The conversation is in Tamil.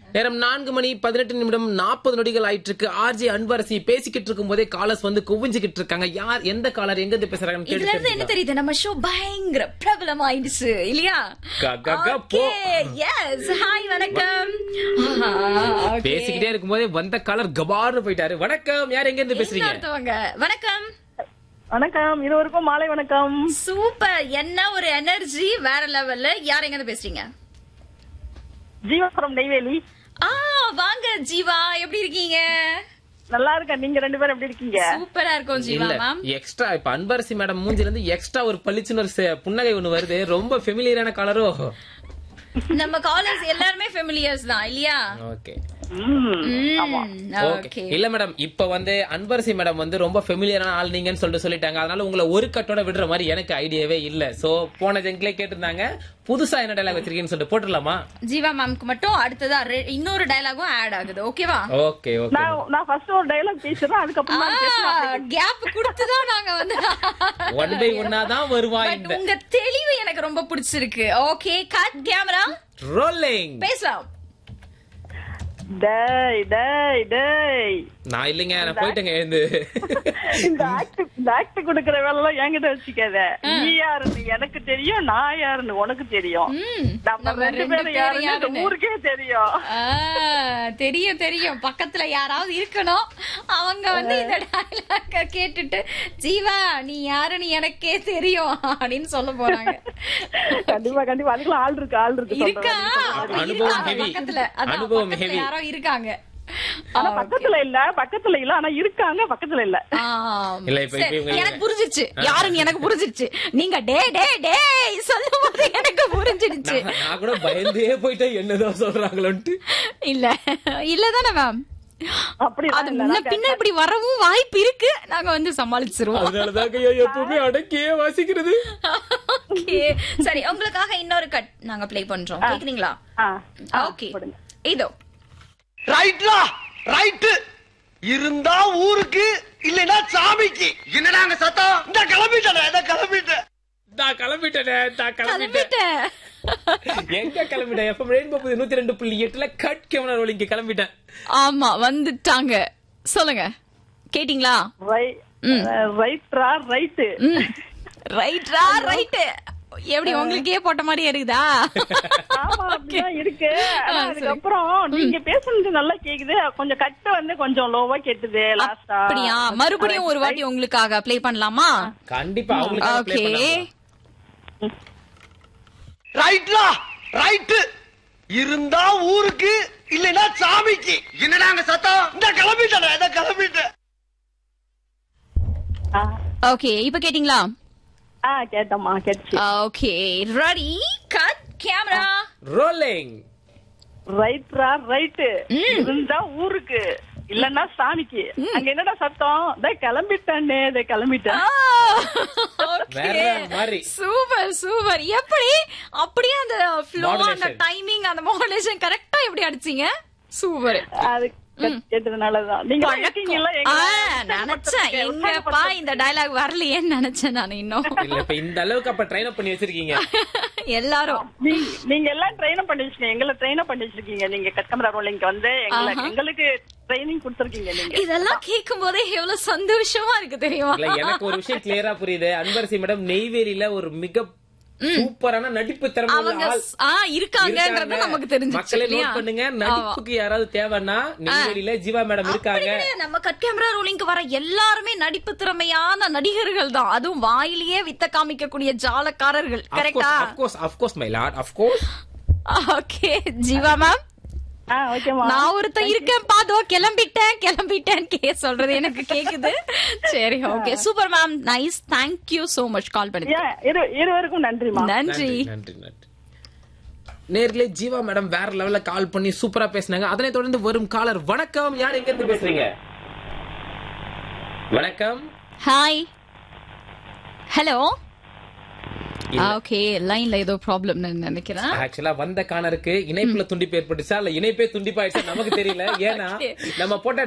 நேரம் நான்கு மணி பதினெட்டு நிமிடம் நாற்பது நொடிகள் ஆயிட்டு இருக்கு ஆர்ஜி அன்பரசி பேசிக்கிட்டு இருக்கும் போதே காலர்ஸ் வந்து குவிஞ்சுக்கிட்டு இருக்காங்க யார் எந்த காலர் எங்க இருந்து பேசுறாங்கன்னு இதுல இருந்து என்ன கேட்டு தெரியுது நம்ம ஷோ பயங்கர பிரபலம் ஆயிடுச்சு இல்லையா க, க, க, போ. எஸ் ஹாய் வணக்கம் ஆஹா, okay. பேசிக்கிட்டே இருக்கும்போதே வந்த காலர் கபார்னு போயிட்டாரு வணக்கம் யார் எங்க இருந்து பேசுறீங்க இன்னொருத்தவங்க வணக்கம் வணக்கம் இருவருக்கும் மாலை வணக்கம் சூப்பர் என்ன ஒரு எனர்ஜி வேற லெவல்ல யார் எங்க இருந்து பேசுறீங்க ஜீவபுரம் நெய்வேலி ஆ வாங்க ஜீவா எப்படி இருக்கீங்க நல்லா இருக்கேன் நீங்க ரெண்டு பேரும் எப்படி இருக்கீங்க சூப்பரா இருக்கும் ஜீவா இல்ல மேம் எக்ஸ்ட்ரா இப்ப அன்பரசி மேடம் மூஞ்சில இருந்து எக்ஸ்ட்ரா ஒரு பளிச்சுன்னு ஒரு செ- புன்னகை ஒண்ணு வருது ரொம்ப ஃபெமிலியரான கலரோ நம்ம காலேஜ் எல்லாருமே ஃபெமிலியர்ஸ் தான் இல்லையா ஓகே ம், ஆமா ஓகே ஓகே இல்ல மேடம் இப்ப வந்து அன்பரசி மேடம் வந்து ரொம்ப ஃபெமிலியரான ஆள் நீங்கன்னு சொல்லிட்டு சொல்லிட்டாங்க அதனால உங்களை ஒரு கட்டோட விடுற மாதிரி எனக்கு ஐடியாவே இல்ல சோ போன ஜெங்க்லே கேட்டிருந்தாங்க புதுசா என்ன டைலாக் வச்சிருக்கீங்கன்னு சொல்லிட்டு போட்டுடலாமா ஜீவா மேம்க்கு மட்டும் அடுத்ததா ரெ- இன்னொரு டயலாகும் ஆட் ஆகுது ஓகேவா ஓகே ஓகே நான் நான் ஃபர்ஸ்ட் ஒரு டைலாக் பேசுறேன் அதுக்கப்புறம் நான் பேசுறேன். கேப் கொடுத்துதான் நாங்க வந்து ஒன் பை ஒன்னா தான் வருவான் But இந்த உங்க தெளிவு எனக்கு ரொம்ப பிடிச்சிருக்கு ஓகே கட் கேமரா ரோலிங் பேசலாம் டேய் டேய் டேய் நான் இல்லைங்க நான் போயிட்டேங்க எழுந்து இந்த ஆக்ட் இந்த ஆக்ட் கொடுக்கற வேலை எல்லாம் என்கிட்ட வச்சுக்காத நீ யாருன்னு எனக்கு தெரியும் நான் யாருன்னு உனக்கு தெரியும் ம், நம்ம நம்ம ரெண்டு ரெண்டு பேரும் பேரும் யாருன்னு இந்த யாருன்னு. ஊருக்கே தெரியும் ஆ, தெரியும் தெரியும் பக்கத்துல யாராவது இருக்கணும் அவங்க வந்து இந்த டயலாக கேட்டுட்டு ஜீவா நீ யாருன்னு எனக்கே தெரியும் அப்படின்னு சொல்ல போறாங்க கண்டிப்பா கண்டிப்பா அதுக்குள்ள ஆள் இருக்கு ஆள் இருக்கு இருக்கா சொல்றேன். அப்ப அனுபவம் இருக்காங்க heavy. பக்கத்துல அதான் அனுபவம் பக்கத்துல heavy. யாரோ இருக்காங்க ஆனா பக்கத்துல இல்ல பக்கத்துல இல்ல ஆனா இருக்காங்க பக்கத்துல இல்ல ஆம். இல்ல, இப்ப- இப்ப சரி, இவங்க- எனக்கு புரிஞ்சிருச்சு யாருன்னு எனக்கு புரிஞ்சிருச்சு நீங்க டே டே டே சொல்லும் போது எனக்கு புரிஞ்சிடுச்சு நான் நான் கூட பயந்தே போயிட்டேன் என்னதான் சொல்றாங்களோன்ட்டு இல்ல இல்லதானே மேம் அப்படிலாம் அது இல்ல, முன்ன நான் பின்ன இப்படி வரவும் வாய்ப்பு இருக்கு நாங்க வந்து சமாளிச்சிருவோம் அதனாலதாங்க ஐயா எப்பவுமே அடக்கியே வாசிக்கிறது Okay. சரி உங்களுக்காக இன்னொரு கட் நாங்க ப்ளே பண்றோம் கேக்குறீங்களா ஆ, ஆ, ஓகே போடுங்க. இதோ ரைட்லா ரைட்டு இருந்தா ஊருக்கு இல்லைன்னா சாமிக்கு என்னடா அங்க சத்தம் இந்த கிளம்பிட்டேன் இந்த கிளம்பிட்டேன் நான் கிளம்பிட்டேனே நான் கிளம்பிட்டேன் கிளம்பிட்டேன் எங்க கிளம்பிட்டேன் எஃப்எம் ரெயின்போ புது நூத்தி ரெண்டு புள்ளி எட்டுல கட் கேமரா ரோலிங்க கிளம்பிட்டேன் ஆமா வந்துட்டாங்க சொல்லுங்க கேட்டிங்களா ரை- அஹ், ரைட்ரா ரைட்டு ரைட்ரா ரைட் எப்படி உங்களுக்கே போட்ட மாதிரி இருக்குதா ஆமா அப்படிதான் இருக்கு ஆனா அதுக்கப்புறம் நீங்க பேசுனது நல்லா கேக்குது கொஞ்சம் கட்டு வந்து கொஞ்சம் லோவா கேட்டுது லாஸ்டா அப்படியா மறுபடியும் ஒரு வாட்டி உங்களுக்காக ப்ளே பண்ணலாமா கண்டிப்பா அவங்களுக்கு ப்ளே ஓகே பண்ணலாம் ரைட்லா ரைட்டு இருந்தா ஊருக்கு இல்லைன்னா சாமிக்கு என்னடா அங்க சத்தம் இந்த கிளம்பிட்டேன் இந்த கிளம்பிட்டேன் ஓகே இப்ப கேட்டிங்களா ஆ கேட்டம்மா கேட்டுச்சு okay ready cut camera rolling ரைட்ரா ரைட்டு இருந்தா ஊருக்கு இல்லன்னா சாமிக்கு அங்க என்னடா சத்தம் டே கிளம்பிட்டேன்னு டே கிளம்பிட்டேன் வேற மாதிரி. சூப்பர் சூப்பர் எப்படி அப்படியே அந்த ஃப்ளோ அந்த Modulation. டைமிங் அந்த மாடுலேஷன் கரெக்டா எப்படி அடிச்சீங்க சூப்பர் அது கேட்டதுனாலதான் நீங்க இருக்கீங்கல்ல ஆ, எங்களை நினைச்சேன் எங்கப்பா இந்த டயலாக் வரலையேன்னு நினைச்சேன் நான் இன்னும் இல்ல இப்ப இந்த அளவுக்கு அப்ப ட்ரைன் அப் பண்ணி வச்சிருக்கீங்க எல்லாரும் நீங்க- நீங்க எல்லாம் ட்ரெயின் பண்ணி வச்சிருக்கீங்க எங்களை ட்ரெயின் பண்ணி வச்சிருக்கீங்க நீங்க கஸ்டமர் ரோலிங்க்கு வந்து எங்களை எங்களுக்கு ட்ரைனிங் கொடுத்துருக்கீங்க நீங்க இதெல்லாம் கேட்கும் போதே எவ்வளவு சந்தோஷமா இருக்கு தெரியுமா இல்ல எனக்கு ஒரு விஷயம் கிளியரா புரியுது அன்பரசி மேடம் நெய்வேலியில ஒரு மிக சூப்பரான நடிப்பு திறமை உள்ள அவங்க ஆள் ஸ்- ஆ இருக்காங்கன்றது இருக்காங்க. நமக்கு தெரிஞ்சிச்சு மக்களே இல்லையா நோட் பண்ணுங்க நடிப்புக்கு யாராவது தேவைன்னா நெய்வேலியில ஜீவா மேடம் இருக்காங்க அப்படி கிடையாது. நம்ம கட் கேமரா ரோலிங்க்கு வர எல்லாருமே நடிப்பு திறமையான நடிகர்கள் தான் அதுவும் வாயிலேயே வித்த காமிக்கக்கூடிய ஜாலக்காரர்கள் கரெக்டா of course of course my lord of course okay Jeeva ma'am ஆ ஓகேமா நான் ஒருத்தன் இருக்கேன் பாதோ கிளம்பிட்டேன் கிளம்பிட்டேன் கே சொல்றது எனக்கு கேக்குது சரி okay super ma'am nice thank you so much call பண்ணி ஏன் இரு இருவருக்கும் நன்றிமா நன்றி நன்றி நன்றி நேர்களே ஜீவா மேடம் வேற லெவல்ல கால் பண்ணி சூப்பரா பேசினாங்க அதனை தொடர்ந்து வரும் காலர் வணக்கம் யார் எங்க இருந்து பேசுறீங்க வணக்கம் ஹாய் ஹலோ இல்ல. ஓகே லைன்ல ஏதோ ப்ராப்ளம் நினைக்கிறேன் ஆக்சுவலா வந்த காணருக்கு இணைப்புல துண்டிப்பு ஏற்பட்டுச்சா இல்ல இணைப்பே துண்டிப்பாயிடுச்சா நமக்கு தெரியல ஏன்னா நம்ம போட்ட